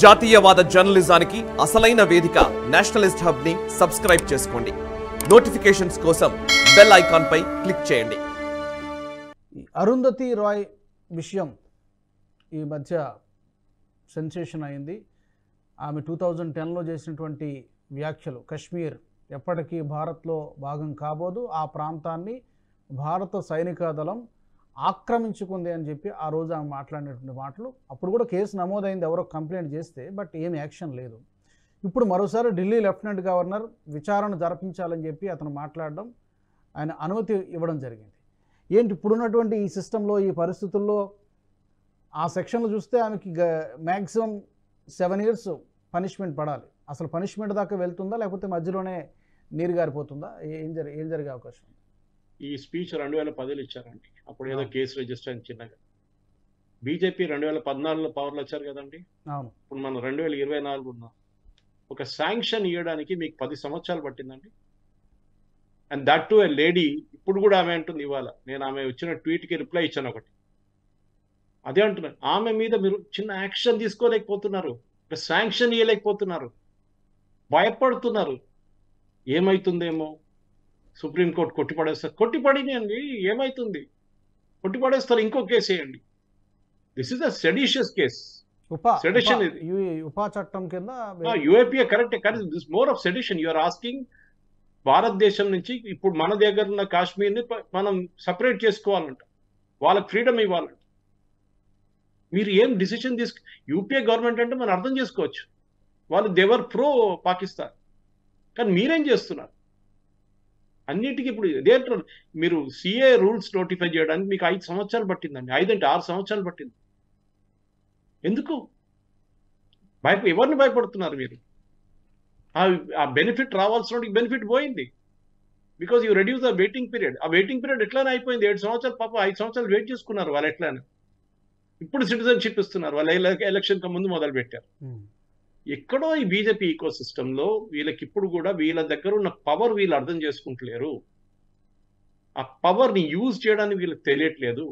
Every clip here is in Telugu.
జాతీయవాద జర్నలిజానికి అసలైన వేదిక నేషనలిస్ట్ హబ్ ని సబ్స్క్రైబ్ చేసుకోండి నోటిఫికేషన్స్ కోసం బెల్ ఐకాన్ పై క్లిక్ చేయండి ఈ అరుంధతి రాయ్ విషయం ఈ మధ్య సెన్సేషన్ అయింది ఆమె టూ థౌజండ్ టెన్లో చేసినటువంటి వ్యాఖ్యలు కశ్మీర్ ఎప్పటికీ భారత్లో భాగం కాబోదు ఆ ప్రాంతాన్ని భారత సైనిక దళం ఆక్రమించుకుంది అని చెప్పి ఆ రోజు ఆమె మాట్లాడినటువంటి మాటలు అప్పుడు కూడా కేసు నమోదైంది ఎవరో కంప్లైంట్ చేస్తే బట్ ఏం యాక్షన్ లేదు ఇప్పుడు మరోసారి ఢిల్లీ లెఫ్టినెంట్ గవర్నర్ విచారణ జరిపించాలని చెప్పి అతను మాట్లాడడం ఆయన అనుమతి ఇవ్వడం జరిగింది ఏంటి ఇప్పుడున్నటువంటి ఈ సిస్టంలో ఈ పరిస్థితుల్లో ఆ సెక్షన్లు చూస్తే ఆమెకి మ్యాక్సిమం సెవెన్ ఇయర్స్ పనిష్మెంట్ పడాలి అసలు పనిష్మెంట్ దాకా వెళ్తుందా లేకపోతే మధ్యలోనే నీరు గారిపోతుందా ఏం జరి ఏం జరిగే అవకాశం ఉంది ఈ స్పీచ్ రెండు వేల పదిలో ఇచ్చారండి అప్పుడు ఏదో అవును. కేసు రిజిస్టర్ అయింది చిన్నగా బీజేపీ రెండు వేల పద్నాలుగులో పవర్లో వచ్చారు కదండి అవును ఇప్పుడు మనం రెండు వేల ఇరవై నాలుగు ఉన్నాం ఒక శాంక్షన్ ఇవ్వడానికి మీకు పది సంవత్సరాలు పట్టిందండి and that to a lady ఇప్పుడు కూడా ఆమె అంటుంది ఇవాళ నేను ఆమె వచ్చిన ట్వీట్కి రిప్లై ఇచ్చాను ఒకటి అదే అంటున్నాను ఆమె మీద మీరు చిన్న యాక్షన్ తీసుకోలేకపోతున్నారు ఒక శాంక్షన్ ఇవ్వలేకపోతున్నారు భయపడుతున్నారు ఏమైతుందేమో సుప్రీంకోర్టు కొట్టిపడేస్తారు కొట్టిపడినండి ఏమైతుంది కొట్టిపడేస్తారు ఇంకో కేసు వేయండి this is a seditious case ఉపా Sedition ఉపా- ఇది. యు- ఉపా చట్టం కింద యూఏపీఏ కరెక్ట్ కానీ this more of sedition you are asking భారతదేశం నుంచి ఇప్పుడు మన దగ్గర ఉన్న కాశ్మీర్ని ప- మనం సపరేట్ చేసుకోవాలంట వాళ్ళకి ఫ్రీడమ్ ఇవ్వాలంట మీరు ఏం డిసిషన్ తీసుకు యూపీఏ గవర్నమెంట్ అంటే మనం అర్థం చేసుకోవచ్చు వాళ్ళు దేవర్ ప్రో పాకిస్తాన్ కానీ మీరేం చేస్తున్నారు అన్నిటికీ ఇప్పుడు ఇదే అంటున్నారు. మీరు సిఏ రూల్స్ నోటిఫై చేయడానికి మీకు ఐదు సంవత్సరాలు పట్టిందండి ఐదంటే ఆరు సంవత్సరాలు పట్టింది ఎందుకు భయప ఎవరిని భయపడుతున్నారు మీరు ఆ- ఆ బెనిఫిట్ రావాల్సిన బెనిఫిట్ పోయింది because you reduce the waiting period ఆ వెయిటింగ్ పీరియడ్ ఎట్లానే అయిపోయింది ఏడు సంవత్సరాలు పాప ఐదు సంవత్సరాలు వెయిట్ చేసుకున్నారు వాళ్ళు ఎట్లానే ఇప్పుడు సిటిజన్షిప్ ఇస్తున్నారు వాళ్ళు ఎలక్షన్ కి ముందు మొదలు పెట్టారు ఉమ్. ఎక్కడో ఈ బీజేపీ ఈకో సిస్టంలో వీళ్ళకి ఇప్పుడు కూడా వీళ్ళ దగ్గర ఉన్న పవర్ వీళ్ళు అర్థం చేసుకుంటలేరు ఆ పవర్ ని యూజ్ చేయడానికి వీళ్ళకి తెలియట్లేదు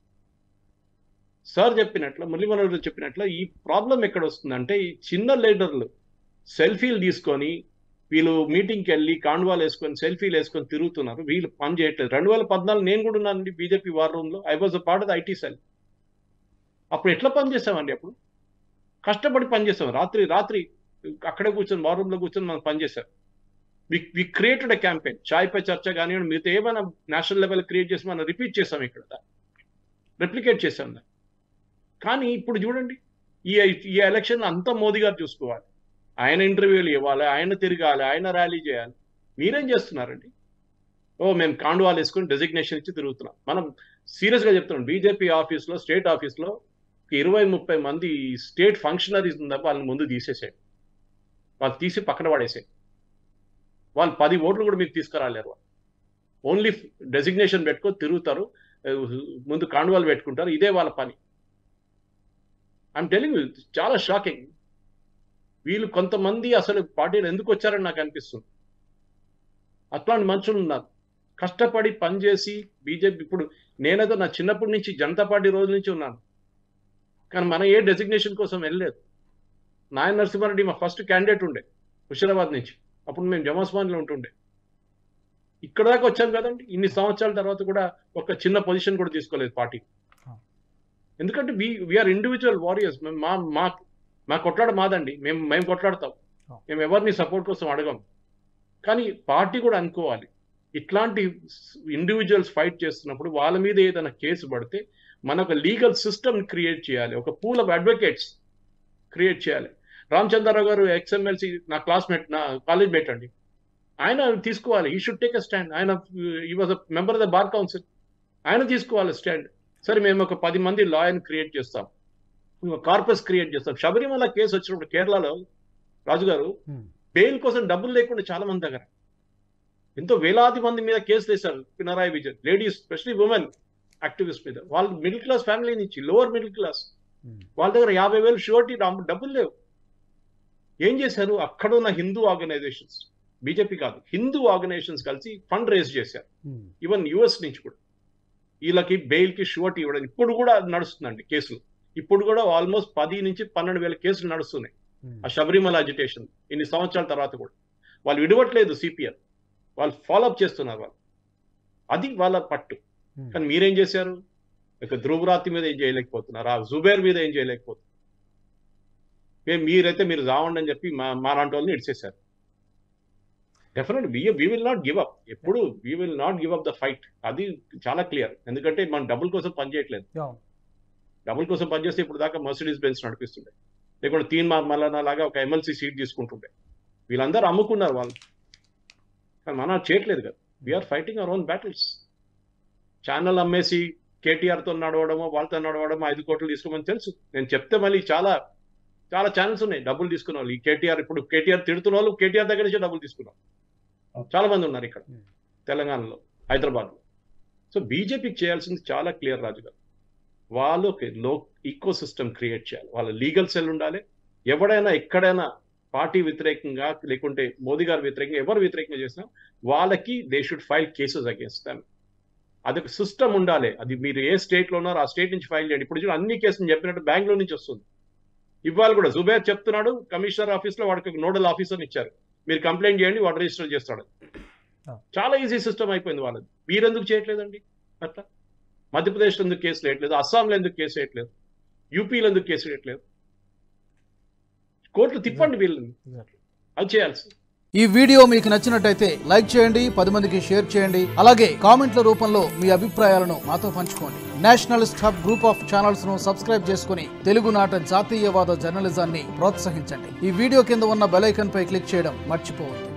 సార్ చెప్పినట్లు మురళీమనోహర్ చెప్పినట్లు ఈ ప్రాబ్లం ఎక్కడ వస్తుందంటే ఈ చిన్న లీడర్లు సెల్ఫీలు తీసుకొని వీళ్ళు మీటింగ్కి వెళ్ళి కాండువాలు వేసుకొని సెల్ఫీలు వేసుకొని తిరుగుతున్నారు వీళ్ళు పని చేయట్లేదు రెండు వేల పద్నాలుగు నేను కూడా ఉన్నానండి బీజేపీ వార్ రూమ్ లో I was a part of IT cell అప్పుడు ఎట్లా పని చేసామండి అప్పుడు కష్టపడి పనిచేసాం రాత్రి రాత్రి అక్కడే కూర్చొని వార్ రూమ్ లో కూర్చొని మనం పనిచేసాం వి వి క్రియేటెడ్ అ క్యాంపెయిన్ చాయ్ పై చర్చ కానివ్వండి మీతో ఏమైనా నేషనల్ లెవెల్ క్రియేట్ చేసి మనం రిపీట్ చేసాం ఇక్కడ రెప్లికేట్ చేసాం దాన్ని. కానీ ఇప్పుడు చూడండి ఈ ఈ ఎలక్షన్ అంతా మోదీ గారు చూసుకోవాలి ఆయన ఇంటర్వ్యూలు ఇవ్వాలి ఆయన తిరగాలి ఆయన ర్యాలీ చేయాలి మీరేం చేస్తున్నారండి ఓ మేము కాండువాలు వేసుకొని డెసిగ్నేషన్ ఇచ్చి తిరుగుతున్నాం మనం సీరియస్ గా చెప్తున్నాం బీజేపీ ఆఫీస్ లో స్టేట్ ఆఫీస్ లో ఇరవై ముప్పై మంది స్టేట్ ఫంక్షనరీస్ ఉందా వాళ్ళని ముందు తీసేసాడు వాళ్ళు తీసి పక్కన పడేసాయి వాళ్ళు పది ఓట్లు కూడా మీకు తీసుకురాలేరు వాళ్ళు ఓన్లీ డెసిగ్నేషన్ పెట్టుకొని తిరుగుతారు ఆ, ముందు కాండువాలు పెట్టుకుంటారు ఇదే వాళ్ళ పని ఐఎమ్ టెలింగ్ చాలా షాకింగ్ వీళ్ళు కొంతమంది అసలు పార్టీలు ఎందుకు వచ్చారని నాకు అనిపిస్తుంది అట్లాంటి మనుషులు ఉన్నారు కష్టపడి పనిచేసి బీజేపీ ఇప్పుడు నేనైతే నా చిన్నప్పటి నుంచి జనతా పార్టీ రోజు నుంచి ఉన్నాను కానీ మన ఏ డెసిగ్నేషన్ కోసం వెళ్ళలేదు నాయన నరసింహారెడ్డి మా ఫస్ట్ క్యాండిడేట్ ఉండే హుషరాబాద్ నుంచి అప్పుడు మేము జమాస్మాన్లో ఉంటుండే ఇక్కడ దాకా వచ్చాం కదండి ఇన్ని సంవత్సరాల తర్వాత కూడా ఒక చిన్న పొజిషన్ కూడా తీసుకోలేదు పార్టీ ఎందుకంటే వి వీఆర్ ఇండివిజువల్ వారియర్స్ మేము మా మా మా కొట్లాడ మాదండి మేము మేము కొట్లాడతాం మేము ఎవరిని సపోర్ట్ కోసం అడగం కానీ పార్టీ కూడా అనుకోవాలి ఇట్లాంటి ఇండివిజువల్స్ ఫైట్ చేస్తున్నప్పుడు వాళ్ళ మీద ఏదైనా కేసు పడితే మన ఒక లీగల్ సిస్టమ్ క్రియేట్ చేయాలి ఒక పూల్ ఆఫ్ అడ్వకేట్స్ క్రియేట్ చేయాలి రామచంద్రరావు గారు ఎక్స్ఎంఎల్సి నా క్లాస్మేట్ నా కాలేజ్ మేట్ అండి ఆయన తీసుకోవాలి ఈ షుడ్ టేక్ అ స్టాండ్ ఆయన ఈ was a member of the bar council ఆయన తీసుకోవాలి స్టాండ్ సరే మేము ఒక పది మంది లాయర్ని క్రియేట్ చేస్తాం కార్పస్ క్రియేట్ చేస్తాం శబరిమల కేసు వచ్చినప్పుడు కేరళలో రాజుగారు ఉమ్. బెయిల్ కోసం డబ్బులు లేకుండా చాలా మంది దగ్గర ఎంతో వేలాది మంది మీద కేసులు వేశారు Pinarayi Vijayan ladies specially women activist మీద వాళ్ళు మిడిల్ క్లాస్ ఫ్యామిలీ నుంచి లోవర్ మిడిల్ క్లాస్ ఉమ్. వాళ్ళ దగ్గర యాభై వేలు షూరిటీ డబ్బులు లేవు ఏం చేశారు అక్కడ ఉన్న హిందూ ఆర్గనైజేషన్స్ బీజేపీ కాదు హిందూ ఆర్గనైజేషన్స్ కలిసి ఫండ్ రేస్ చేశారు ఉమ్. ఈవెన్ యుఎస్ నుంచి కూడా వీళ్ళకి బెయిల్ కి షూరిటీ ఇవ్వడం ఇప్పుడు కూడా నడుస్తుందండి కేసులు ఇప్పుడు కూడా ఆల్మోస్ట్ పది నుంచి పన్నెండు వేల కేసులు నడుస్తున్నాయి ఆ శబరిమల అజిటేషన్ ఇన్ని సంవత్సరాల తర్వాత కూడా వాళ్ళు విడవట్లేదు సిపిఎం వాళ్ళు ఫాలోఅప్ చేస్తున్నారు వాళ్ళు అది వాళ్ళ పట్టు కానీ మీరేం చేశారు ఇక ధ్రువరాతి మీద ఏం చేయలేకపోతున్నారు ఆ జుబేర్ మీద ఏం చేయలేకపోతున్నారు మేము మీరైతే మీరు రావండి అని చెప్పి మా మా లాంటి వాళ్ళని ఇడిచేశారు definite we we will not give up ఎప్పుడు we will not give up the fight అది చాలా క్లియర్ ఎందుకంటే మనం డబుల్ కోసం పనిచేయట్లేదు అవును డబుల్ కోసం పనిచేస్తే ఇప్పుడు దాకా మర్సిడీస్ బెన్స్ నడిపిస్తుండే లేకుంటే తీన్ మా మల్లన్న లాగా ఒక ఎమ్మెల్సీ సీట్ తీసుకుంటుండే వీళ్ళందరూ అమ్ముకున్నారు వాళ్ళు కానీ మనం అది చేయట్లేదు కదా we are fighting our own battles channel అమ్మేసి కేటీఆర్తో నడవడమో వాళ్ళతో నడవడమో ఐదు కోట్లు తీసుకోమని తెలుసు నేను చెప్తే మళ్ళీ చాలా చాలా ఛానల్స్ ఉన్నాయి డబ్బులు తీసుకున్న వాళ్ళు ఈ కేటీఆర్ ఇప్పుడు కేటీఆర్ తిడుతున్న వాళ్ళు కేటీఆర్ దగ్గర నుంచే డబ్బులు తీసుకున్నారు చాలా మంది ఉన్నారు ఇక్కడ Hmm. తెలంగాణలో హైదరాబాద్లో సో బీజేపీకి చేయాల్సింది చాలా క్లియర్ రాజు గారు వాళ్ళు ఒక లో ఈకో సిస్టమ్ క్రియేట్ చేయాలి వాళ్ళ లీగల్ సెల్ ఉండాలి ఎవడైనా ఎక్కడైనా పార్టీ వ్యతిరేకంగా లేకుంటే మోదీ గారు వ్యతిరేకంగా ఎవరు వ్యతిరేకంగా చేసినా వాళ్ళకి they should file cases against them అదొక సిస్టమ్ ఉండాలి అది మీరు ఏ స్టేట్ లో ఉన్నారో ఆ స్టేట్ నుంచి ఫైల్ చేయండి ఇప్పుడు చూడండి అన్ని కేసులు చెప్పినట్టు బెంగళూరు నుంచి వస్తుంది ఇవాళ కూడా జుబేర్ చెప్తున్నాడు కమిషనర్ ఆఫీస్ లో వాడికి ఒక నోడల్ ఆఫీసర్ ఇచ్చారు మీరు కంప్లైంట్ చేయండి వాడు రిజిస్టర్ చేస్తాడు Ah. చాలా ఈజీ సిస్టమ్ అయిపోయింది వాళ్ళది మీరెందుకు చేయట్లేదండి అట్లా మధ్యప్రదేశ్లో ఎందుకు కేసు వేయట్లేదు అస్సాంలో ఎందుకు కేసు వేయట్లేదు యూపీలో ఎందుకు కేసు వేయట్లేదు కోర్టులు తిప్పండి వీళ్ళని Exactly. అది చేయాల్సి ఈ వీడియో మీకు నచ్చినట్టయితే లైక్ చేయండి పది మందికి షేర్ చేయండి అలాగే కామెంట్ల రూపంలో మీ అభిప్రాయాలను మాతో పంచుకోండి nationalist hub group of channels ను సబ్స్క్రైబ్ చేసుకుని తెలుగునాట జాతీయవాద జర్నలిజాన్ని ప్రోత్సహించండి ఈ వీడియో కింద ఉన్న బెల్ ఐకాన్ పై క్లిక్ చేయడం మర్చిపోవద్దు